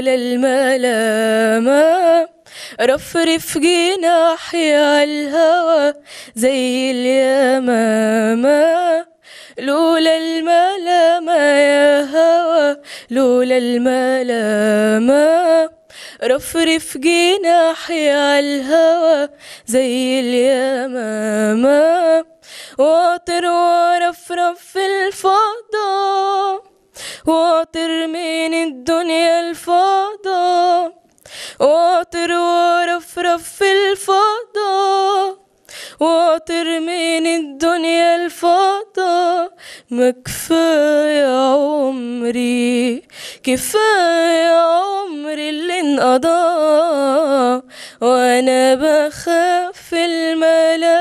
لولا الملامة رفرف جناحي عالهوا زي اليمامة لولا الملامة يا هوا لولا الملامة رفرف جناحي عالهوا زي اليمامة واطر ورفرف في الفضاء واطر من الدنيا الفضاء واطر ورفرف في الفضاء واطر من الدنيا الفضاء ما كفاية عمري كفاية عمري اللي انقضى وانا بخاف الملامة